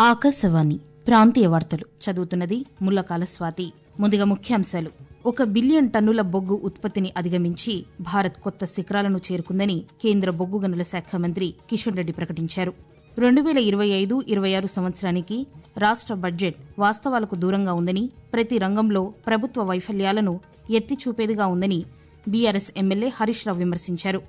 ఆకాశవాణి ప్రాంతీయ వార్తలు చదువుతున్నది ముల్లకాల స్వాతి ముందుగా ముఖ్యాంశాలు ఒక బిలియన్ టన్నుల బొగ్గు ఉత్పత్తిని అధిగమించి భారత్ కొత్త శిఖరాలను చేరుకుందని కేంద్ర బొగ్గు గనుల శాఖ మంత్రి కిషన్ రెడ్డి ప్రకటించారు రెండు వేల ఇరవై ఐదు ఇరవై ఆరు సంవత్సరానికి రాష్ట్ర బడ్జెట్ వాస్తవాలకు దూరంగా ఉందని ప్రతి రంగంలో ప్రభుత్వ వైఫల్యాలను ఎత్తి చూపేదిగా ఉందని బీఆర్ఎస్ ఎమ్మెల్యే హరీష్ రావు విమర్శించారు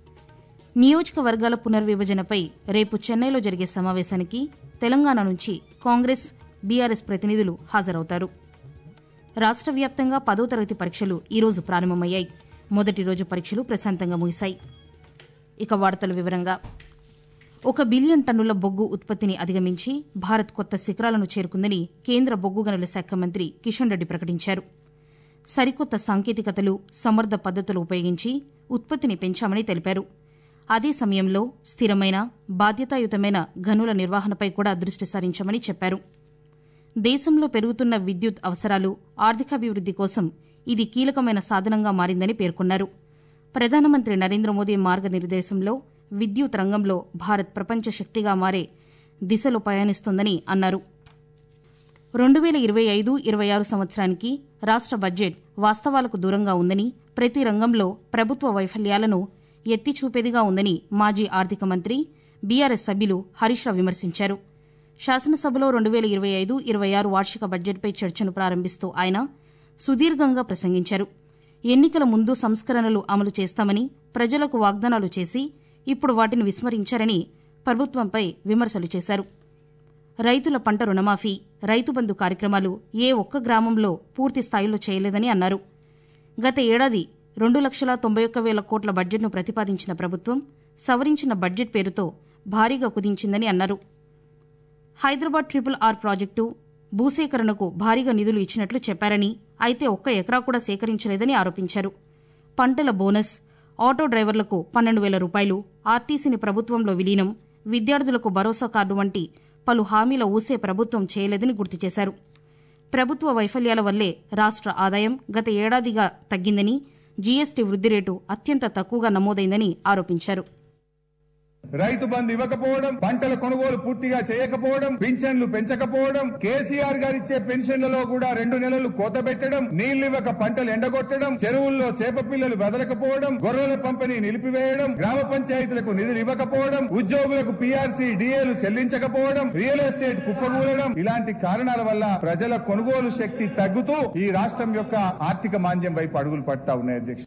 నియోజకవర్గాల పునర్విభజనపై రేపు చెన్నైలో జరిగే సమావేశానికి తెలంగాణ నుంచి కాంగ్రెస్ బీఆర్ఎస్ ప్రతినిధులు హాజరవుతారు రాష్ట్ర వ్యాప్తంగా పదో తరగతి పరీక్షలు ఈరోజు ప్రారంభమయ్యాయి మొదటి రోజు పరీక్షలు ప్రశాంతంగా ముగిశాయి ఇక వార్తల వివరంగా ఒక బిలియన్ టన్నుల బొగ్గు ఉత్పత్తిని అధిగమించి భారత్ కొత్త శిఖరాలను చేరుకుందని కేంద్ర బొగ్గు గనుల శాఖ మంత్రి కిషన్ రెడ్డి ప్రకటించారు సరికొత్త సాంకేతికతలు సమర్థ పద్దతులు ఉపయోగించి ఉత్పత్తిని పెంచామని తెలిపారు అదే సమయంలో స్థిరమైన బాధ్యతాయుతమైన గనుల నిర్వహణపై కూడా దృష్టి సారించామని చెప్పారు దేశంలో పెరుగుతున్న విద్యుత్ అవసరాలు ఆర్థికాభివృద్ది కోసం ఇది కీలకమైన సాధనంగా మారిందని పేర్కొన్నారు ప్రధానమంత్రి నరేంద్ర మోదీ మార్గనిర్దేశంలో విద్యుత్ రంగంలో భారత్ ప్రపంచ శక్తిగా మారే దిశలో పయనిస్తోందని అన్నారు రెండు వేల ఇరవై ఐదు ఇరవై ఆరు సంవత్సరానికి రాష్ట్ర బడ్జెట్ వాస్తవాలకు దూరంగా ఉందని ప్రతి రంగంలో ప్రభుత్వ వైఫల్యాలను ఎత్తి చూపేదిగా ఉందని మాజీ ఆర్థిక మంత్రి బీఆర్ఎస్ సభ్యులు హరీష్ రావు విమర్శించారు శాసనసభలో రెండు వేల ఇరవై ఐదు ఇరవై ఆరు వార్షిక బడ్జెట్పై చర్చను ప్రారంభిస్తూ ఆయన సుదీర్ఘంగా ప్రసంగించారు ఎన్నికల ముందు సంస్కరణలు అమలు చేస్తామని ప్రజలకు వాగ్దానాలు చేసి ఇప్పుడు వాటిని విస్మరించారని ప్రభుత్వంపై విమర్శలు చేశారు రైతుల పంట రుణమాఫీ రైతు బంధు కార్యక్రమాలు ఏ ఒక్క గ్రామంలో పూర్తి స్థాయిలో చేయలేదని అన్నారు గత ఏడాది రెండు లక్షల తొంభై ఒక్క వేల కోట్ల బడ్జెట్ను ప్రతిపాదించిన ప్రభుత్వం సవరించిన బడ్జెట్ పేరుతో భారీగా కుదించిందని అన్నారు హైదరాబాద్ ట్రిపుల్ ఆర్ ప్రాజెక్టు భూసేకరణకు భారీగా నిధులు ఇచ్చినట్లు చెప్పారని అయితే ఒక్క ఎకరా కూడా సేకరించలేదని ఆరోపించారు పంటల బోనస్ ఆటో డ్రైవర్లకు పన్నెండు వేల రూపాయలు ఆర్టీసీని ప్రభుత్వంలో విలీనం విద్యార్థులకు భరోసా కార్డు వంటి పలు హామీల ఊసే ప్రభుత్వం చేయలేదని గుర్తు చేశారు ప్రభుత్వ వైఫల్యాల వల్లే రాష్ట్ర ఆదాయం గత ఏడాదిగా తగ్గిందని జీఎస్టీ వృద్ధి రేటు అత్యంత తక్కువగా నమోదైందని ఆరోపించారు రైతు బంధు ఇవ్వకపోవడం పంటల కొనుగోలు పూర్తిగా చేయకపోవడం పింఛన్లు పెంచకపోవడం కేసీఆర్ గారు ఇచ్చే పెన్షన్లలో కూడా రెండు నెలలు కోత పెట్టడం నీళ్లు ఇవ్వక పంటలు ఎండగొట్టడం చెరువుల్లో చేప పిల్లలు వదలకపోవడం గొర్రెల పంపిణీ నిలిపివేయడం గ్రామ పంచాయతీలకు నిధులు ఇవ్వకపోవడం ఉద్యోగులకు పీఆర్సీ డిఏలు చెల్లించకపోవడం రియల్ ఎస్టేట్ కుప్పగూలడం ఇలాంటి కారణాల వల్ల ప్రజల కొనుగోలు శక్తి తగ్గుతూ ఈ రాష్ట్రం యొక్క ఆర్థిక మాంద్యం వైపు అడుగులు పడతా ఉన్నాయి అధ్యక్ష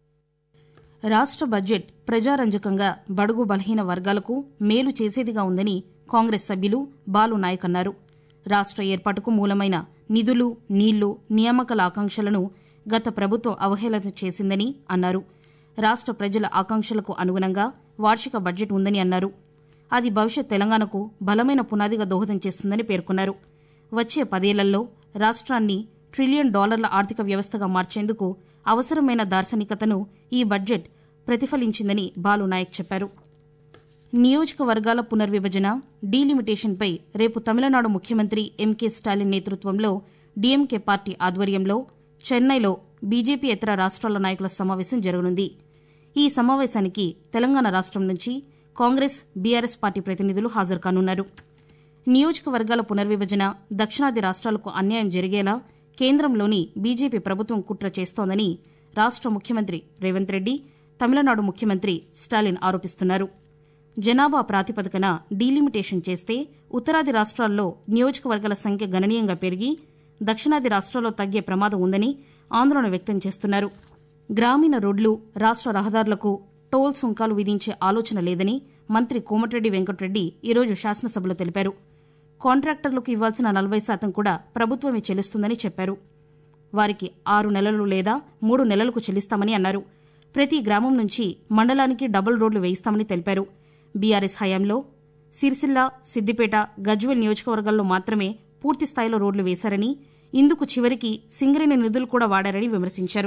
రాష్ట్ర బడ్జెట్ ప్రజారంజకంగా బడుగు బలహీన వర్గాలకు మేలు చేసేదిగా ఉందని కాంగ్రెస్ సభ్యులు బాలు నాయక్ అన్నారు రాష్ట్ర ఏర్పాటుకు మూలమైన నిధులు నీళ్లు నియామకాల ఆకాంక్షలను గత ప్రభుత్వం అవహేళన చేసిందని అన్నారు రాష్ట్ర ప్రజల ఆకాంక్షలకు అనుగుణంగా వార్షిక బడ్జెట్ ఉందని అన్నారు అది భవిష్యత్ తెలంగాణకు బలమైన పునాదిగా దోహదం చేస్తుందని పేర్కొన్నారు వచ్చే పదేళ్లలో రాష్ట్రాన్ని ట్రిలియన్ డాలర్ల ఆర్థిక వ్యవస్థగా మార్చేందుకు అవసరమైన దార్శనికతను ఈ బడ్జెట్ ప్రతిఫలించిందని బాలు నాయక్ చెప్పారు నియోజకవర్గాల పునర్విభజన డీలిమిటేషన్పై రేపు తమిళనాడు ముఖ్యమంత్రి ఎంకే స్టాలిన్ నేతృత్వంలో డీఎంకే పార్టీ ఆధ్వర్యంలో చెన్నైలో బీజేపీ ఇతర రాష్ట్రాల నాయకుల సమావేశం జరగనుంది ఈ సమావేశానికి తెలంగాణ రాష్ట్రం నుంచి కాంగ్రెస్ బీఆర్ఎస్ పార్టీ ప్రతినిధులు హాజరు కానున్నారు నియోజకవర్గాల పునర్విభజన దక్షిణాది రాష్ట్రాలకు అన్యాయం జరిగేలా కేంద్రంలోని బీజేపీ ప్రభుత్వం కుట్ర చేస్తోందని రాష్ట్ర ముఖ్యమంత్రి రేవంత్ రెడ్డి తమిళనాడు ముఖ్యమంత్రి స్టాలిన్ ఆరోపిస్తున్నారు జనాభా ప్రాతిపదికన డీలిమిటేషన్ చేస్తే ఉత్తరాది రాష్ట్రాల్లో నియోజకవర్గాల సంఖ్య గణనీయంగా పెరిగి దక్షిణాది రాష్ట్రాల్లో తగ్గే ప్రమాదం ఉందని ఆందోళన వ్యక్తం చేస్తున్నారు గ్రామీణ రోడ్లు రాష్ట్ర రహదారులకు టోల్ సుంకాలు విధించే ఆలోచన లేదని మంత్రి కోమటిరెడ్డి వెంకటరెడ్డి ఈరోజు శాసనసభలో తెలిపారు కాంట్రాక్టర్లకు ఇవ్వాల్సిన నలభై శాతం కూడా ప్రభుత్వమే చెల్లిస్తుందని చెప్పారు వారికి ఆరు నెలలు లేదా మూడు నెలలకు చెల్లిస్తామని అన్నారు ప్రతి గ్రామం నుంచి మండలానికి డబుల్ రోడ్లు వేయిస్తామని తెలిపారు బీఆర్ఎస్ హయాంలో సిరిసిల్ల సిద్దిపేట గజ్వెల్ నియోజకవర్గాల్లో మాత్రమే పూర్తి స్థాయిలో రోడ్లు వేశారని ఇందుకు చివరికి సింగరేణి నిధులు కూడా వాడారని విమర్శించారు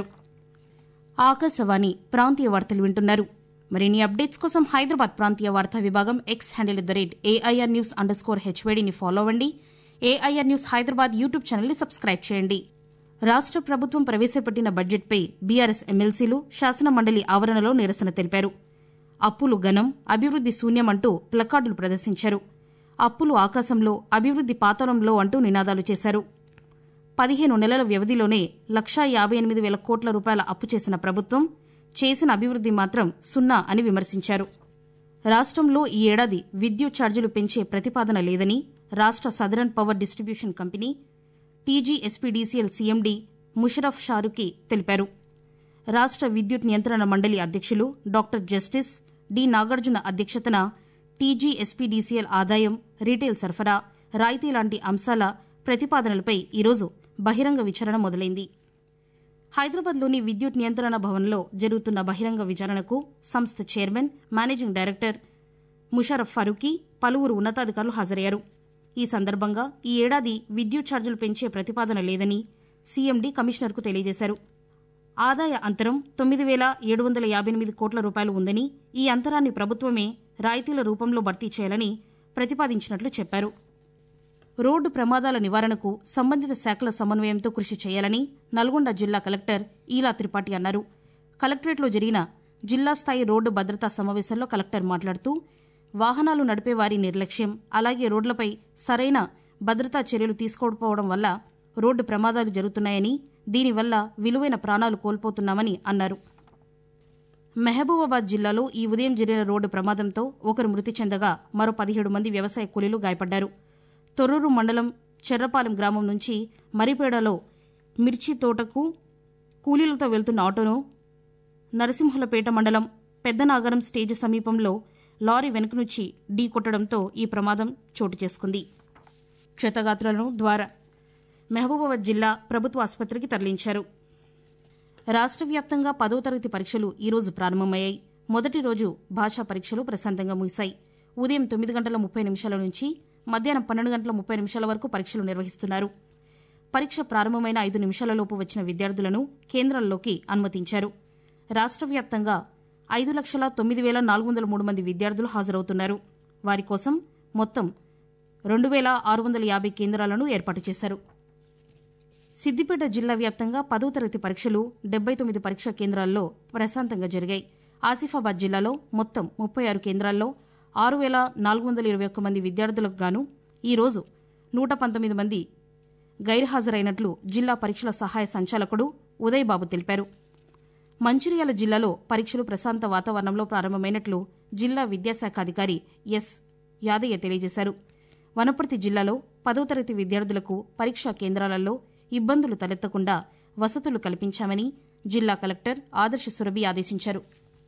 ఆకాశవాణి ప్రాంతీయ వార్తలు వింటున్నారు మరిన్ని అప్డేట్స్ కోసం హైదరాబాద్ ప్రాంతీయ వార్తా విభాగం X handle at the rate AIR news underscore హెచ్వేడిని ఫాలో అవ్వండి ఏఐఆర్ న్యూస్ హైదరాబాద్ యూట్యూబ్ ఛానల్ని సబ్స్క్రైబ్ చేయండి రాష్ట్ర ప్రభుత్వం ప్రవేశపెట్టిన బడ్జెట్పై బీఆర్ఎస్ ఎమ్మెల్సీలు శాసన మండలి ఆవరణలో నిరసన తెలిపారు అప్పులు గనం అభివృద్ది శూన్యమంటూ ప్లకార్డులు ప్రదర్శించారు అప్పులు ఆకాశంలో అభివృద్ది పాతాళంలో అంటూ నినాదాలు చేశారు పదిహేను నెలల వ్యవధిలోనే లక్షా యాభై ఎనిమిది వేల కోట్ల రూపాయల అప్పు చేసిన ప్రభుత్వం చేసిన అభివృద్ది మాత్రం సున్నా అని విమర్శించారు రాష్ట్రంలో ఈ ఏడాది విద్యుత్ ఛార్జీలు పెంచే ప్రతిపాదన లేదని రాష్ట్ర southern power distribution company TGSPDCL CMD Musharraf Faruqui తెలిపారు రాష్ట్ర విద్యుత్ నియంత్రణ మండలి అధ్యక్షులు డాక్టర్ జస్టిస్ డి నాగార్జున అధ్యక్షతన టీజీఎస్పీడీసీఎల్ ఆదాయం రీటైల్ సరఫరా రాయితీ లాంటి అంశాల ప్రతిపాదనలపై ఈరోజు బహిరంగ విచారణ మొదలైంది హైదరాబాద్లోని విద్యుత్ నియంత్రణ భవన్లో జరుగుతున్న బహిరంగ విచారణకు సంస్థ chairman managing director Musharraf Farooqui పలువురు ఉన్నతాధికారులు హాజరయ్యారు ఈ సందర్భంగా ఈ ఏడాది విద్యుత్ ఛార్జీలు పెంచే ప్రతిపాదన లేదని సీఎండీ కమిషనర్కు తెలియజేశారు ఆదాయ అంతరం తొమ్మిది వేల ఏడు వందల యాభై ఎనిమిది కోట్ల రూపాయలు ఉందని ఈ అంతరాన్ని ప్రభుత్వమే రాయితీల రూపంలో భర్తీ చేయాలని ప్రతిపాదించినట్లు చెప్పారు రోడ్డు ప్రమాదాల నివారణకు సంబంధిత శాఖల సమన్వయంతో కృషి చేయాలని నల్గొండ జిల్లా కలెక్టర్ ఈలా త్రిపాఠి అన్నారు కలెక్టరేట్లో జరిగిన జిల్లా స్థాయి రోడ్డు భద్రతా సమావేశంలో కలెక్టర్ మాట్లాడుతూ వాహనాలు నడిపే వారి నిర్లక్ష్యం అలాగే రోడ్లపై సరైన భద్రతా చర్యలు తీసుకోకపోవడం వల్ల రోడ్డు ప్రమాదాలు జరుగుతున్నాయని దీనివల్ల విలువైన ప్రాణాలు కోల్పోతున్నామని అన్నారు మహబూబాబాద్ జిల్లాలో ఈ ఉదయం జరిగిన రోడ్డు ప్రమాదంతో ఒకరు మృతి చెందగా మరో పదిహేడు మంది వ్యవసాయ కూలీలు గాయపడ్డారు తొర్రూరు మండలం చెర్రపాలెం గ్రామం నుంచి మరిపేడలో మిర్చి తోటకు కూలీలతో వెళ్తున్న ఆటోను నరసింహులపేట మండలం పెద్దనాగరం స్టేజ్ సమీపంలో లారీ వెనుక నుంచి ఢీ కొట్టడంతో ఈ ప్రమాదం చోటు చేసుకుంది క్షతగాత్రులను ద్వారా మహబూబాబాద్ జిల్లా ప్రభుత్వ ఆసుపత్రికి తరలించారు రాష్ట్ర వ్యాప్తంగా పదో తరగతి పరీక్షలు ఈరోజు ప్రారంభమయ్యాయి మొదటి రోజు భాషా పరీక్షలు ప్రశాంతంగా ముగిశాయి ఉదయం తొమ్మిది గంటల ముప్పై నిమిషాల నుంచి మధ్యాహ్నం పన్నెండు గంటల ముప్పై నిమిషాల వరకు పరీక్షలు నిర్వహిస్తున్నారు పరీక్ష ప్రారంభమైన ఐదు నిమిషాలలోపు వచ్చిన విద్యార్థులను కేంద్రాల్లోకి అనుమతించారు రాష్ట్ర వ్యాప్తంగా ఐదు లక్షల తొమ్మిది వేల నాలుగు వందల మూడు మంది విద్యార్థులు హాజరవుతున్నారు వారి కోసం మొత్తం రెండు వేల ఆరు వందల యాభై కేంద్రాలను ఏర్పాటు చేశారు సిద్దిపేట జిల్లా వ్యాప్తంగా పదో తరగతి పరీక్షలు డెబ్బై తొమ్మిది పరీక్షా కేంద్రాల్లో ప్రశాంతంగా జరిగాయి ఆసిఫాబాద్ జిల్లాలో మొత్తం ముప్పై ఆరు కేంద్రాల్లో ఆరు వేల నాలుగు వందల ఇరవై ఒక్క మంది విద్యార్థులకు గాను ఈరోజు నూట పంతొమ్మిది మంది గైర్హాజరైనట్లు జిల్లా పరీక్షల సహాయ సంచాలకుడు ఉదయ్ బాబు తెలిపారు మంచిర్యాల జిల్లాలో పరీక్షలు ప్రశాంత వాతావరణంలో ప్రారంభమైనట్లు జిల్లా విద్యాశాఖ అధికారి ఎస్ యాదయ్య తెలియజేశారు వనపర్తి జిల్లాలో పదో తరగతి విద్యార్థులకు పరీక్షా కేంద్రాలలో ఇబ్బందులు తలెత్తకుండా వసతులు కల్పించామని జిల్లా కలెక్టర్ ఆదర్శ సురభి ఆదేశించారు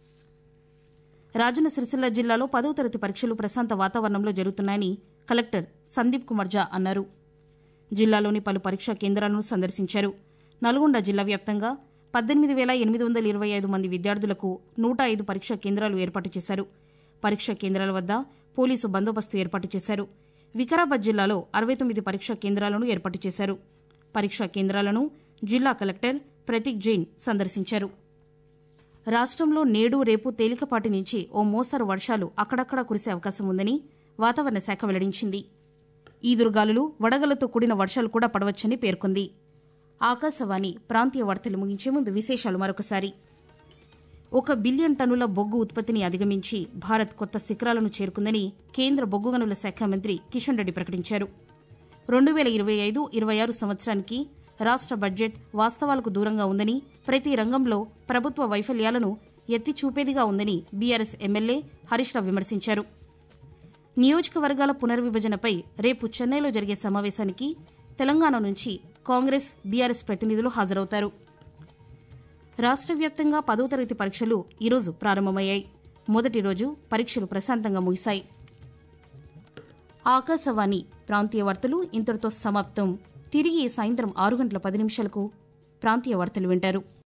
రాజన్న సిరిసిల్ల జిల్లాలో పదో తరగతి పరీక్షలు ప్రశాంత వాతావరణంలో జరుగుతున్నాయని కలెక్టర్ సందీప్ కుమార్ జా అన్నారు జిల్లాలోని పలు పరీక్షా కేంద్రాలను సందర్శించారు నల్గొండ జిల్లా వ్యాప్తంగా పద్దెనిమిది వేల ఎనిమిది వందల ఇరవై ఐదు మంది విద్యార్థులకు నూట ఐదు పరీక్షా కేంద్రాలు ఏర్పాటు చేశారు పరీక్షా కేంద్రాల వద్ద పోలీసు బందోబస్తు ఏర్పాటు చేశారు వికారాబాద్ జిల్లాలో అరవై తొమ్మిది పరీక్షా కేంద్రాలను ఏర్పాటు చేశారు పరీక్షా కేంద్రాలను జిల్లా కలెక్టర్ ప్రతీక్ జైన్ సందర్శించారు రాష్ట్రంలో నేడు రేపు తేలికపాటి నుంచి ఓ మోస్తరు వర్షాలు అక్కడక్కడా కురిసే అవకాశం ఉందని వాతావరణ శాఖ వెల్లడించింది ఈదురుగాలులు వడగలతో కూడిన వర్షాలు కూడా పడవచ్చని పేర్కొంది ఆకాశవాణి ప్రాంతీయ వార్తలు ముగించే ముందు విశేషాలు మరొకసారి ఒక బిలియన్ టన్నుల బొగ్గు ఉత్పత్తిని అధిగమించి భారత్ కొత్త శిఖరాలను చేరుకుందని కేంద్ర బొగ్గు గనుల శాఖ మంత్రి కిషన్ రెడ్డి ప్రకటించారు రెండు వేల ఇరవై ఐదు ఇరవై ఆరు సంవత్సరానికి రాష్ట్ర బడ్జెట్ వాస్తవాలకు దూరంగా ఉందని ప్రతి రంగంలో ప్రభుత్వ వైఫల్యాలను ఎత్తి చూపేదిగా ఉందని బీఆర్ఎస్ ఎమ్మెల్యే హరీష్ రావు విమర్శించారు నియోజకవర్గాల పునర్విభజనపై రేపు చెన్నైలో జరిగే సమావేశానికి తెలంగాణ నుంచి కాంగ్రెస్ బీఆర్ఎస్ ప్రతినిధులు హాజరవుతారు రాష్ట్ర వ్యాప్తంగా పదో తరగతి పరీక్షలు ఈరోజు ప్రారంభమయ్యాయి మొదటి రోజు పరీక్షలు ప్రశాంతంగా ముగిశాయి ఆకాశవాణి ప్రాంతీయ వార్తలు ఇంతటితో సమాప్తం తిరిగి సాయంత్రం ఆరు గంటల పది నిమిషాలకు ప్రాంతీయ వార్తలు వింటారు